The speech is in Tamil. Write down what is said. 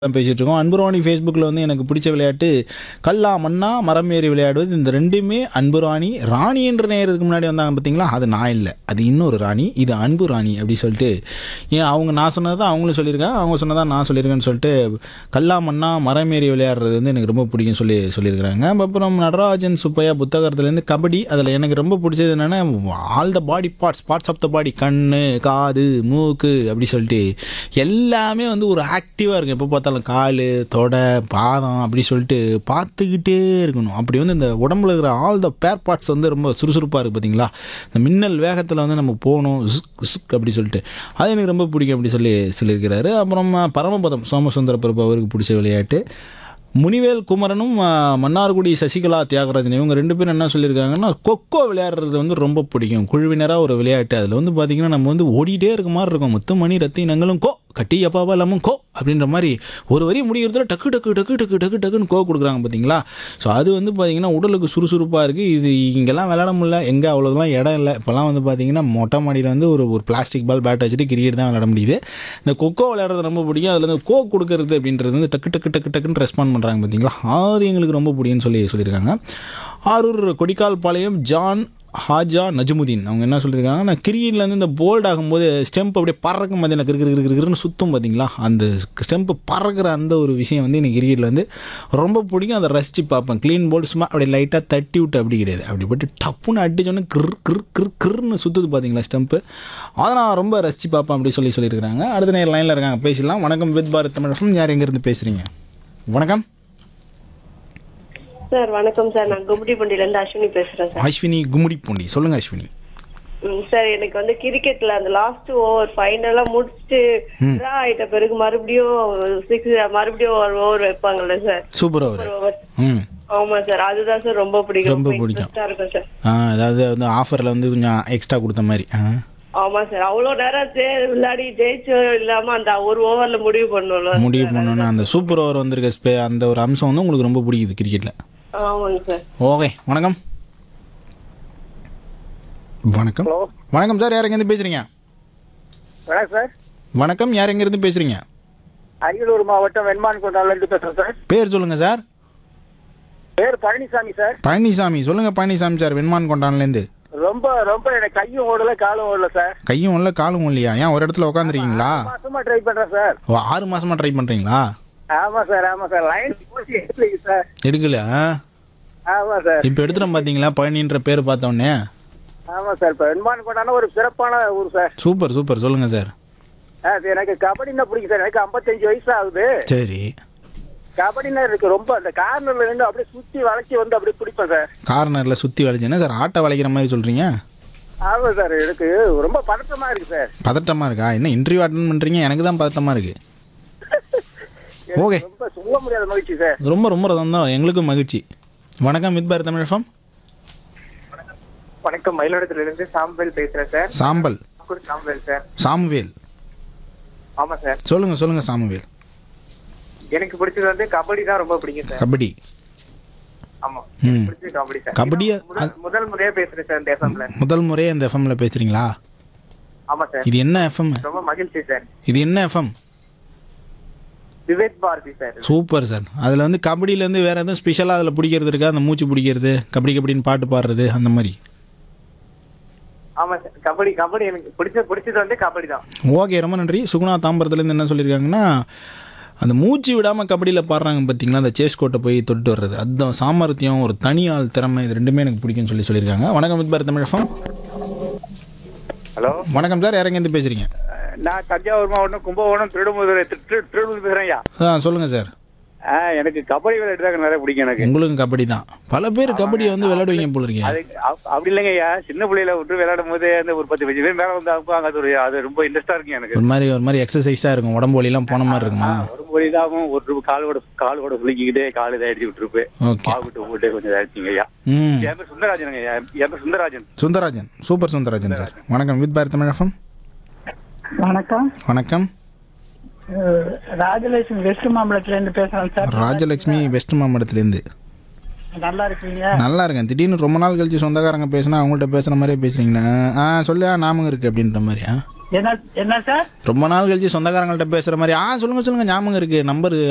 தான் பேசிகிட்டு இருக்கோம் அன்புராணி ஃபேஸ்புக்கில் வந்து எனக்கு பிடிச்ச விளையாட்டு கல்லா மண்ணா மரம் ஏறி விளையாடுவது இந்த ரெண்டுமே அன்புராணி ராணி என்ற நேரத்துக்கு முன்னாடி வந்தாங்க பார்த்தீங்களா அது நான் இல்லை அது இன்னொரு ராணி இது அன்பு ராணி அப்படி சொல்லிட்டு ஏன் அவங்க நான் சொன்னது தான் அவங்களும் சொல்லியிருக்காங்க அவங்க சொன்னதா நான் சொல்லியிருக்கேன்னு சொல்லிட்டு கல்லா மண்ணா மரம் ஏறி விளையாடுறது வந்து எனக்கு ரொம்ப பிடிக்கும் சொல்லி சொல்லியிருக்கிறாங்க அப்புறம் நடராஜன் சுப்பையா புத்தகத்துலேருந்து கபடி அதில் எனக்கு ரொம்ப பிடிச்சது என்னென்னா all the body parts parts of the body கண் காது மூக்கு அப்படி சொல்லிட்டு எல்லாமே வந்து ஒரு ஆக்டிவாக இருக்கும் எப்போ பார்த்தாலும் கால் தொடை பாதம் அப்படி சொல்லிட்டு பார்த்துக்கிட்டே இருக்கணும் அப்படி வந்து இந்த உடம்புல இருக்கிற ஆல் த பேர் பார்ட்ஸ் வந்து ரொம்ப சுறுசுறுப்பாக இருக்குது பார்த்தீங்களா இந்த மின்னல் வேகத்தில் வந்து நம்ம போகணும் ஜுக் ஜுக் அப்படி சொல்லிட்டு அது எனக்கு ரொம்ப பிடிக்கும் அப்படி சொல்லி சொல்லியிருக்கிறாரு அப்புறம் பரமபதம் சோமசுந்தர பிரபு அவருக்கு பிடிச்ச விளையாட்டு முனிவேல் குமரனும் ஆ, மன்னார்குடி சசிகலா தியாகராஜன் இவங்க ரெண்டு பேரும் என்ன சொல்லியிருக்காங்கன்னா கொக்கோ விளையாடுறது வந்து ரொம்ப பிடிக்கும் குழுவினராக ஒரு விளையாட்டு அதில் வந்து பார்த்திங்கன்னா நம்ம வந்து ஓடிட்டே இருக்க மாதிரி இருக்கும் முத்துமணி ரத்தினங்களும் கோ கட்டி அப்பாவா இல்லாமல் கோ அப்படின்ற மாதிரி ஒரு வரி முடிகிறதுல டக்கு டக்கு டக்கு டக்கு டக்கு டக்குன்னு கோ கொடுக்குறாங்க பார்த்தீங்களா ஸோ அது வந்து பார்த்திங்கன்னா உடலுக்கு சுறுசுறுப்பாக இருக்குது இது இங்கெல்லாம் விளையாட முடியல எங்கே அவ்வளோதான் இடம் இல்லை இப்போல்லாம் வந்து பார்த்திங்கன்னா மொட்டை மாடியில் வந்து ஒரு ஒரு பிளாஸ்டிக் பால் பேட் வச்சுட்டு கிரிக்கெட் தான் விளையாட முடியுது இந்த கொக்கோ விளையாடுறது ரொம்ப பிடிக்கும் அதில் வந்து கோ கொடுக்கறது அப்படின்றது வந்து டக்கு டக்கு டக்கு டக்குன்னு ரெஸ்பாண்ட் பண்ணுறாங்க பார்த்தீங்களா அது எங்களுக்கு ரொம்ப பிடிக்கும்னு சொல்லி சொல்லியிருக்காங்க ஆரூர் கொடிக்கால் பாளையம் ஜான் ஹாஜா நஜமுதீன் அவங்க என்ன சொல்லியிருக்காங்க நான் கிரிக்கெட்லேருந்து இந்த போல்ட் ஆகும்போது ஸ்டெம்ப் அப்படியே பறக்கும் பார்த்தீங்கன்னா கிரு கிரு கிரு கிருன்னு சுற்றும் பார்த்தீங்களா அந்த ஸ்டெம்ப்பு பறக்கிற அந்த ஒரு விஷயம் வந்து எனக்கு கிரிக்கெட்டில் வந்து ரொம்ப பிடிக்கும் அதை ரசித்து பார்ப்பேன் க்ளீன் போல்ட் சும்மா அப்படியே லைட்டாக தட்டி விட்டு அப்படி கிடையாது அப்படி போட்டு டப்புன்னு அடிச்சோன்னே கிர் கிர் கிர் கிர்னு சுற்றுது பார்த்தீங்களா ஸ்டெம்ப்பு அதை நான் ரொம்ப ரசித்து பார்ப்பேன் அப்படி சொல்லி சொல்லியிருக்காங்க அடுத்த நேரம் லைனில் இருக்காங்க பேசலாம் வணக்கம் வித் பாரத் தமிழகம் யார் எங்கேருந்து பேசுகிறீங்க வணக்கம் சார் வணக்கம் சார் நான் கும்மிடிப்பண்டியில இருந்து அஸ்வினி பேசுறேன் சார் அஸ்வினி கும்முடி பூண்டி சொல்லுங்கள் அஸ்வினி ம், சார் எனக்கு வந்து கிரிக்கெட்ல அந்த லாஸ்ட் ஓவர் ஃபைனலா முடிச்சுட்டு ட்ரா ஆயிட்ட பிறகு மறுபடியும் சிக்ஸ் மறுபடியும் ஒரு ஓவர் வைப்பாங்கல்ல சார் சூப்பர் அவர் ஓவர் ம் ஆமா சார் அதுதான் சார் ரொம்ப பிடிக்கும் ரொம்ப ரொம்ப பிடிக்கும். இன்ட்ரெஸ்டா இருக்கும் சார் ஆ அதாவது வந்து ஆஃபரில் வந்து கொஞ்சம் எக்ஸ்ட்ரா கொடுத்த மாதிரி ஆ ஆமா சார் அவ்வளவு நேரம் ஜெ- விளையாடி ஜெயிச்சும் இல்லாம அந்த ஒரு ஓவர்ல முடிவு பண்ணணும்ல முடிவு பண்ணணும்னா அந்த சூப்பர் ஓவர் வந்திருக்க ஸ்பே அந்த ஒரு அம்சம் வந்து உங்களுக்கு ரொம்ப பிடிக்குது கிரிக்கெட்டில் ஆமாங்க சார் ஓகே வணக்கம் வணக்கம் ஹலோ வணக்கம் சார் யார் எங்கேருந்து பேசுகிறீங்க வணக்கம் சார் வணக்கம் யார் எங்கேருந்து பேசுகிறீங்க அரியலூர் மாவட்டம் வெண்மான் கொண்டாலேருந்து பேசுறேன் சார் பேர் சொல்லுங்கள் சார் பேர் பழனிசாமி சார் பழனிசாமி சொல்லுங்கள் பழனிசாமி சார் வெண்மான் கொண்டான்லேருந்து ரொம்ப ரொம்ப எனக்கு கையும் ஓடல காலும் ஓடல சார் கையும் இல்லை காலும் இல்லையா ஏன் ஒரு இடத்துல உட்காந்துருக்கீங்களா மாசமா ட்ரை பண்றேன் சார் ஓ ஆறு மாசமா ட்ரை பண்ணுறீங்களா ஆமா சார் ஆமா சார் லைன் போச்சு எடுக்கலைங்க சார் எடுக்கல ஆமா சார் இப்போ எடுத்துட்டோம் பார்த்தீங்களா பழனின்ற பேர் பார்த்தோன்னே ஆமா சார் இப்போ வெண்மான் கொண்டான ஒரு சிறப்பான ஊர் சார் சூப்பர் சூப்பர் சொல்லுங்கள் சார் ஆ, சரி, எனக்கு கபடினா பிடிக்கும் சார் எனக்கு 55 வயசு ஆகுது சரி கபடினா எனக்கு ரொம்ப அந்த கார்னர்ல நின்று அப்படியே சுத்தி வளைச்சி வந்து அப்படியே பிடிப்பேன் சார் கார்னரில் சுற்றி வளைச்சுன்னா சார் ஆட்டை வளைக்கிற மாதிரி சொல்கிறீங்க ஆமா சார் எனக்கு ரொம்ப பதட்டமா இருக்கு சார் பதட்டமாக இருக்கா என்ன இன்டர்வியூ அட்டன் பண்ணுறீங்க எனக்கு தான் பதட்டமாக இருக்குது எனக்கு ஓகே ரொம்ப சொல்ல முடியாத மகிழ்ச்சி சார் ரொம்ப ரொம்ப சந்தோஷம் எங்களுக்கும் மகிழ்ச்சி வணக்கம் மித் பாரத் தமிழகம் வணக்கம் மயிலாடுதுறையில இருந்து சாம்பல் பேசுறேன் சார் சாம்பல் கூட சாம்பல் சார் சாமுவேல் ஆமா சார் சொல்லுங்கள் சொல்லுங்கள் சாமுவேல் எனக்கு பிடிச்சது வந்து கபடி தான் ரொம்ப பிடிக்கும் சார் கபடி ஆமா ம் பிடிச்சது கபடி சார் கபடி முதல் முதல் முறையா பேசுறேன் சார் இந்த எஃப்எம்ல முதல் முறையே இந்த எஃப்எம்ல பேசுகிறீங்களா ஆமா சார் இது என்ன எஃப்எம் ரொம்ப மகிழ்ச்சி சார் இது என்ன FM Vivek Bharathi sir super sir அதில் வந்து கபடியிலேருந்து வேறு எதுவும் ஸ்பெஷலாக அதில் பிடிக்கிறது இருக்கா அந்த மூச்சு பிடிக்கிறது கபடி கபடின்னு பாட்டு பாடுறது அந்த மாதிரி ஆமா சார் கபடி கபடி எனக்கு பிடிச்ச பிடிச்சது வந்து கபடி தான் ஓகே ரொம்ப நன்றி சுகுணா தாம்பரத்துலேருந்து என்ன சொல்லியிருக்காங்கன்னா அந்த மூச்சு விடாமல் கபடியில் பாடுறாங்க பார்த்தீங்களா அந்த சேஸ் கோட்டை போய் தொட்டு வர்றது அதுதான் சாமர்த்தியம் ஒரு தனி ஆள் திறமை இது ரெண்டுமே எனக்கு பிடிக்கும்னு சொல்லி சொல்லியிருக்காங்க வணக்கம் வித் பாரத் தமிழகம் ஹலோ வணக்கம் சார் இறங்கேருந்து பேசுகிறீங்க நான் தஞ்சாவூர் மாவட்டம் கும்பகோணம் திருடுமுதுரை திருடுமுது பேசுறேன் ஐயா ஆ சொல்லுங்கள் சார் ஆ, எனக்கு கபடி விளையாட்டு தான் நிறைய பிடிக்கும் எனக்கு உங்களுக்கும் கபடி தான் பல பேர் கபடியை வந்து விளையாடுவீங்க போல இருக்கீங்க அது அப்- அப்படி இல்லைங்க ஐயா சின்ன பிள்ளையில விட்டு விளையாடும் போது அந்த ஒரு பத்து பஞ்சு பேர் மேல வந்து அனுப்புவாங்க அது ஒரு அது ரொம்ப இன்ட்ரெஸ்டா இருக்கு எனக்கு ஒரு மாதிரி ஒரு மாதிரி எக்ஸசைஸாக இருக்கும் உடம்பு வலிலாம் போன மாதிரி இருக்குமா ஒரு ஒரு இதாகும் ஒரு ரூபா காலோட காலோட புளிக்கிக்கிட்டே கால் இதை அடிச்சு விட்டுருப்பேன் ஓகே பாவிட்டு போட்டு கொஞ்சம் இதாச்சுங்க ஐயா ம் என் பேர் சுந்தரராஜனுங்க ஐயா என் பேர் சுந்தரராஜன் சுந்தரராஜன் சூப்பர் சுந்தரராஜன் சார் வணக்கம் வித் பாரத் தமிழகம் வணக்கம் வணக்கம் அஹ் ராஜலட்சுமி வெஸ்ட் மாம்பலத்துல இருந்து பேசுறேன் சார் ராஜலட்சுமி வெஸ்ட் மாம்பலத்துலேருந்து நல்லா இருக்கீங்க நல்லா இருக்கேன் திடீர்னு ரொம்ப நாள் கழிச்சு சொந்தக்காரங்க பேசினா அவங்கள்ட்ட பேசுகிற மாதிரியே பேசுறீங்களே ஆ சொல்லு ஆ ஞாபகம் இருக்குது அப்படின்ற மாதிரி ஆ என்ன என்ன சார் ரொம்ப நாள் கழிச்சு சொந்தக்காரங்கள்ட்ட பேசுகிற மாதிரி ஆ சொல்லுங்கள் சொல்லுங்கள் ஞாபகம் இருக்குது நம்பர்